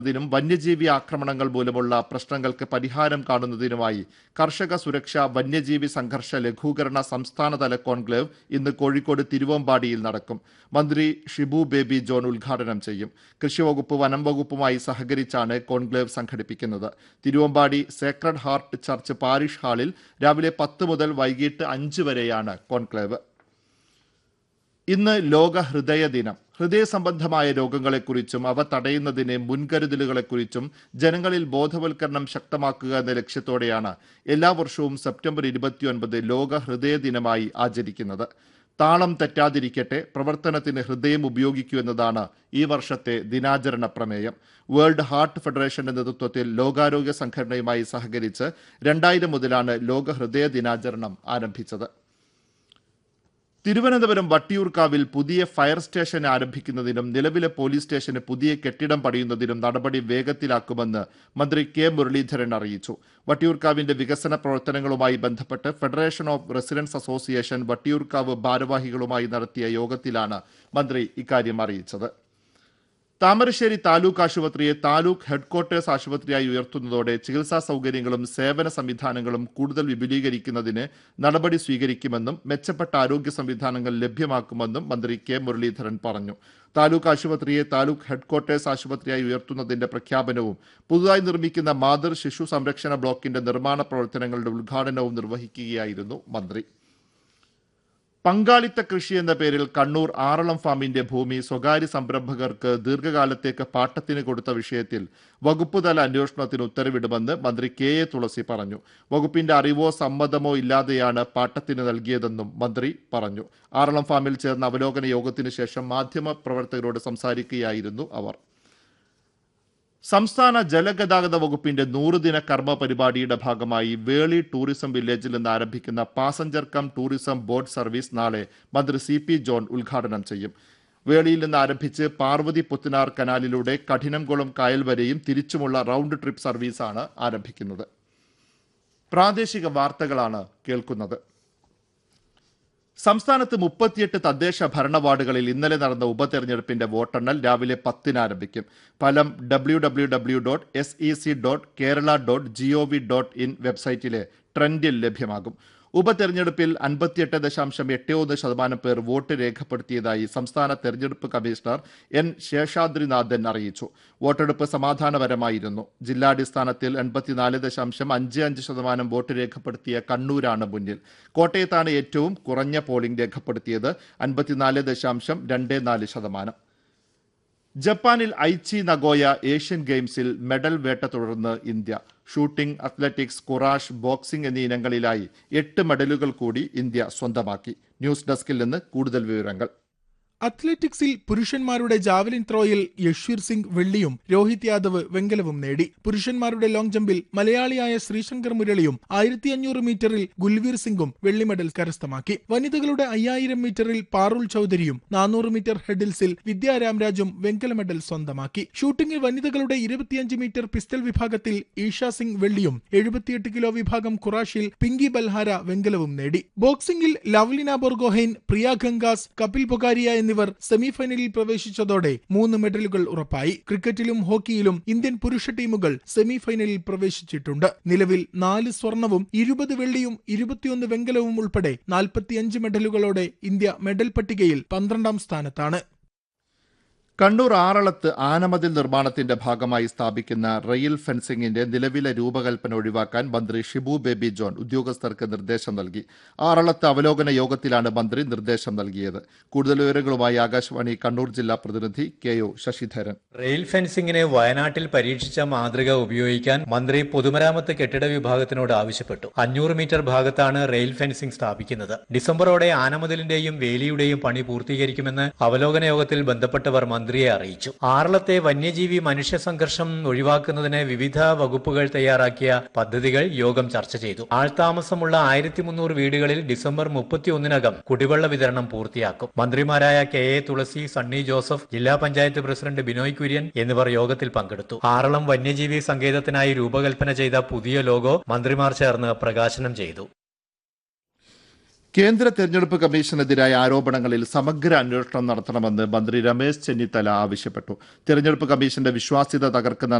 ും വന്യജീവി ആക്രമണങ്ങൾ മൂലമുള്ള പ്രശ്നങ്ങൾക്ക് പരിഹാരം കാണുന്നതിനുമായി കർഷക സുരക്ഷ വന്യജീവി സംഘർഷ ലഘൂകരണ സംസ്ഥാനതല കോൺക്ലേവ് ഇന്ന് കോഴിക്കോട് തിരുവമ്പാടിയിൽ നടക്കും മന്ത്രി ഷിബു ബേബി ജോൺ ഉദ്ഘാടനം ചെയ്യും കൃഷിവകുപ്പ് വനം വകുപ്പുമായി സഹകരിച്ചാണ് കോൺക്ലേവ് സംഘടിപ്പിക്കുന്നത് Thiruvambadi sacred heart church parish ഹാളിൽ രാവിലെ പത്ത് മുതൽ വൈകിട്ട് അഞ്ച് വരെയാണ് കോൺക്ലേവ് ഇന്ന് ലോക ഹൃദയ ദിനം ഹൃദയ സംബന്ധമായ രോഗങ്ങളെക്കുറിച്ചും അവ തടയുന്നതിന് മുൻകരുതലുകളെക്കുറിച്ചും ജനങ്ങളിൽ ബോധവൽക്കരണം ശക്തമാക്കുക എന്ന ലക്ഷ്യത്തോടെയാണ് എല്ലാ വർഷവും സെപ്റ്റംബർ ഇരുപത്തിയൊൻപത് ലോക ഹൃദയ ദിനമായി ആചരിക്കുന്നത് താളം തെറ്റാതിരിക്കട്ടെ പ്രവർത്തനത്തിന് ഹൃദയം ഉപയോഗിക്കൂ എന്നതാണ് ഈ വർഷത്തെ ദിനാചരണ പ്രമേയം വേൾഡ് ഹാർട്ട് ഫെഡറേഷന്റെ നേതൃത്വത്തിൽ ലോകാരോഗ്യ സംഘടനയുമായി സഹകരിച്ച് രണ്ടായിരം മുതലാണ് ലോക ഹൃദയ ദിനാചരണം ആരംഭിച്ചത് തിരുവനന്തപുരം വട്ടിയൂർക്കാവിൽ പുതിയ ഫയർ സ്റ്റേഷൻ ആരംഭിക്കുന്നതിനും നിലവിലെ പോലീസ് സ്റ്റേഷന് പുതിയ കെട്ടിടം പണിയുന്നതിനും നടപടി വേഗത്തിലാക്കുമെന്ന് മന്ത്രി കെ മുരളീധരൻ അറിയിച്ചു വട്ടിയൂർക്കാവിന്റെ വികസന പ്രവർത്തനങ്ങളുമായി ബന്ധപ്പെട്ട് federation of residence association Vattiyoorkavu ഭാരവാഹികളുമായി നടത്തിയ യോഗത്തിലാണ് മന്ത്രി ഇക്കാര്യം അറിയിച്ചത് താമരശ്ശേരി താലൂക്ക് ആശുപത്രിയെ താലൂക്ക് ഹെഡ്ക്വാർട്ടേഴ്സ് ആശുപത്രിയായി ഉയർത്തുന്നതോടെ ചികിത്സാ സൗകര്യങ്ങളും സേവന സംവിധാനങ്ങളും കൂടുതൽ വിപുലീകരിക്കുന്നതിന് നടപടി സ്വീകരിക്കുമെന്നും മെച്ചപ്പെട്ട ആരോഗ്യ സംവിധാനങ്ങൾ ലഭ്യമാക്കുമെന്നും മന്ത്രി കെ മുരളീധരൻ പറഞ്ഞു താലൂക്ക് ആശുപത്രിയെ താലൂക്ക് ഹെഡ്ക്വാർട്ടേഴ്സ് ആശുപത്രിയായി ഉയർത്തുന്നതിന്റെ പ്രഖ്യാപനവും പുതുതായി നിർമ്മിക്കുന്ന മാതൃ ശിശു സംരക്ഷണ ബ്ലോക്കിന്റെ നിർമ്മാണ പ്രവർത്തനങ്ങളുടെ ഉദ്ഘാടനവും നിർവഹിക്കുകയായിരുന്നു മന്ത്രി പങ്കാളിത്ത കൃഷി എന്ന പേരിൽ കണ്ണൂർ ആറളം ഫാമിന്റെ ഭൂമി സ്വകാര്യ സംരംഭകർക്ക് ദീർഘകാലത്തേക്ക് പാട്ടത്തിന് കൊടുത്ത വിഷയത്തിൽ വകുപ്പുതല അന്വേഷണത്തിന് ഉത്തരവിടുമെന്ന് മന്ത്രി കെ എ തുളസി പറഞ്ഞു വകുപ്പിന്റെ അറിവോ സമ്മതമോ ഇല്ലാതെയാണ് പാട്ടത്തിന് നൽകിയതെന്നും മന്ത്രി പറഞ്ഞു ആറളം ഫാമിൽ ചേർന്ന അവലോകന യോഗത്തിന് ശേഷം മാധ്യമ പ്രവർത്തകരോട് സംസാരിക്കുകയായിരുന്നു അവർ സംസ്ഥാന ജലഗതാഗത വകുപ്പിന്റെ നൂറുദിന കർമ്മ പരിപാടിയുടെ ഭാഗമായി വേളി ടൂറിസം വില്ലേജിൽ നിന്ന് ആരംഭിക്കുന്ന passenger cum tourism boat service നാളെ മന്ത്രി സി പി ജോൺ ഉദ്ഘാടനം ചെയ്യും വേളിയിൽ നിന്ന് ആരംഭിച്ച് പാർവതി പുത്തനാർ കനാലിലൂടെ കഠിനംകുളം കായൽ വരെയും തിരിച്ചുമുള്ള റൗണ്ട് ട്രിപ്പ് സർവീസാണ് ആരംഭിക്കുന്നത് പ്രാദേശിക വാർത്തകളാണ് കേൾക്കുന്നത് സംസ്ഥാനത്ത് മുപ്പത്തിയെട്ട് തദ്ദേശ ഭരണ വാർഡുകളിൽ ഇന്നലെ നടന്ന ഉപതെരഞ്ഞെടുപ്പിന്റെ വോട്ടെണ്ണൽ രാവിലെ പത്തിന് ആരംഭിക്കും ഫലം W W W dot S E C dot Kerala dot G O V dot in വെബ്സൈറ്റിലെ ട്രെൻഡിൽ ലഭ്യമാകും ഉപതെരഞ്ഞെടുപ്പിൽ അൻപത്തിയെട്ട് ദശാംശം എട്ട് ഒന്ന് ശതമാനം പേർ വോട്ട് രേഖപ്പെടുത്തിയതായി സംസ്ഥാന തെരഞ്ഞെടുപ്പ് കമ്മീഷണർ എൻ ശേഷാദ്രിനാഥൻ അറിയിച്ചു വോട്ടെടുപ്പ് സമാധാനപരമായിരുന്നു ജില്ലാടിസ്ഥാനത്തിൽ എൺപത്തിനാല് ദശാംശം അഞ്ച് അഞ്ച് ശതമാനം വോട്ട് രേഖപ്പെടുത്തിയ കണ്ണൂരാണ് മുന്നിൽ കോട്ടയത്താണ് ഏറ്റവും കുറഞ്ഞ പോളിംഗ് രേഖപ്പെടുത്തിയത് അൻപത്തിനാല് ദശാംശം രണ്ട് നാല് ശതമാനം ജപ്പാനിൽ ഐച്ചി നഗോയ ഏഷ്യൻ ഗെയിംസിൽ മെഡൽ വേട്ട തുടർന്ന് India shooting athletics kurash boxing എന്നീ ഇനങ്ങളിലായി എട്ട് മെഡലുകൾ കൂടി ഇന്ത്യ സ്വന്തമാക്കി ന്യൂസ് ഡെസ്കിൽ നിന്ന് കൂടുതൽ വിവരങ്ങൾ അത്ലറ്റിക്സിൽ പുരുഷന്മാരുടെ ജാവലിൻ ത്രോയിൽ യശ്വീർ സിംഗ് വെള്ളിയും രോഹിത് യാദവ് വെങ്കലവും നേടി പുരുഷന്മാരുടെ ലോങ് ജമ്പിൽ മലയാളിയായ ശ്രീശങ്കർ മുരളിയും ആയിരത്തി അഞ്ഞൂറ് മീറ്ററിൽ ഗുൽവീർ സിംഗും വെള്ളി മെഡൽ കരസ്ഥമാക്കി വനിതകളുടെ അയ്യായിരം മീറ്ററിൽ പാറുൽ ചൌധരിയും നാനൂറ് മീറ്റർ ഹെഡിൽസിൽ വിദ്യാ രാംരാജും വെങ്കല മെഡൽ സ്വന്തമാക്കി ഷൂട്ടിംഗിൽ വനിതകളുടെ ഇരുപത്തിയഞ്ച് മീറ്റർ പിസ്റ്റൽ വിഭാഗത്തിൽ ഈഷ സിംഗ് വെള്ളിയും എഴുപത്തിയെട്ട് കിലോ വിഭാഗം ഖുറാഷിൽ പിങ്കി ബൽഹാര വെങ്കലവും നേടി ബോക്സിംഗിൽ ലവ്ലിന ബോർഗോഹൈൻ പ്രിയ ഗംഗാസ് കപിൽ ബൊഗാരിയ എന്നിവർ സെമിഫൈനലിൽ പ്രവേശിച്ചതോടെ മൂന്ന് മെഡലുകൾ ഉറപ്പായി ക്രിക്കറ്റിലും ഹോക്കിയിലും ഇന്ത്യൻ പുരുഷ ടീമുകൾ സെമിഫൈനലിൽ പ്രവേശിച്ചിട്ടുണ്ട് നിലവിൽ നാല് സ്വർണവും ഇരുപത് വെള്ളിയും ഇരുപത്തിയൊന്ന് വെങ്കലവും ഉൾപ്പെടെ നാൽപ്പത്തിയഞ്ച് മെഡലുകളോടെ ഇന്ത്യ മെഡൽ പട്ടികയിൽ പന്ത്രണ്ടാം സ്ഥാനത്താണ് കണ്ണൂർ ആറളത്ത് ആനമതിൽ നിർമ്മാണത്തിന്റെ ഭാഗമായി സ്ഥാപിക്കുന്ന റെയിൽ ഫെൻസിംഗിന്റെ നിലവിലെ രൂപകൽപ്പന ഒഴിവാക്കാൻ മന്ത്രി ഷിബു ബേബി ജോൺ ഉദ്യോഗസ്ഥർക്ക് നിർദ്ദേശം നൽകി ആറളത്ത് അവലോകന യോഗത്തിലാണ് മന്ത്രി നിർദ്ദേശം നൽകിയത് കൂടുതൽ വിവരങ്ങളുമായി ആകാശവാണി കണ്ണൂർ ജില്ലാ പ്രതിനിധി കെ ഒ ശശിധരൻ റെയിൽ ഫെൻസിംഗിന് വയനാട്ടിൽ പരീക്ഷിച്ച മാതൃക ഉപയോഗിക്കാൻ മന്ത്രി പൊതുമരാമത്ത് കെട്ടിട വിഭാഗത്തിനോട് ആവശ്യപ്പെട്ടു അഞ്ഞൂറ് മീറ്റർ ഭാഗത്താണ് റെയിൽ ഫെൻസിംഗ് സ്ഥാപിക്കുന്നത് ഡിസംബറോടെ ആനമതിലിന്റെയും വേലിയുടെയും പണി പൂർത്തീകരിക്കുമെന്ന് അവലോകന യോഗത്തിൽ ബന്ധപ്പെട്ടവർ മന്ത്രിയെ അറിയിച്ചു ആറളത്തെ വന്യജീവി മനുഷ്യ സംഘർഷം ഒഴിവാക്കുന്നതിന് വിവിധ വകുപ്പുകൾ തയ്യാറാക്കിയ പദ്ധതികൾ യോഗം ചർച്ച ചെയ്തു ആൾതാമസമുള്ള ആയിരത്തി മുന്നൂറ് വീടുകളിൽ ഡിസംബർ മുപ്പത്തിയൊന്നിനകം കുടിവെള്ള വിതരണം പൂർത്തിയാക്കും മന്ത്രിമാരായ K A Thulasi Sunny Joseph ജില്ലാ പഞ്ചായത്ത് പ്രസിഡന്റ് ബിനോയ് കുര്യൻ എന്നിവർ യോഗത്തിൽ പങ്കെടുത്തു ആറളം വന്യജീവി സങ്കേതത്തിനായി രൂപകൽപ്പന ചെയ്ത പുതിയ ലോഗോ മന്ത്രിമാർ ചേർന്ന് പ്രകാശനം ചെയ്തു കേന്ദ്ര തെരഞ്ഞെടുപ്പ് കമ്മീഷനെതിരായ ആരോപണങ്ങളിൽ സമഗ്ര അന്വേഷണം നടത്തണമെന്ന് മന്ത്രി രമേശ് ചെന്നിത്തല ആവശ്യപ്പെട്ടു തെരഞ്ഞെടുപ്പ് കമ്മീഷന്റെ വിശ്വാസ്യത തകർക്കുന്ന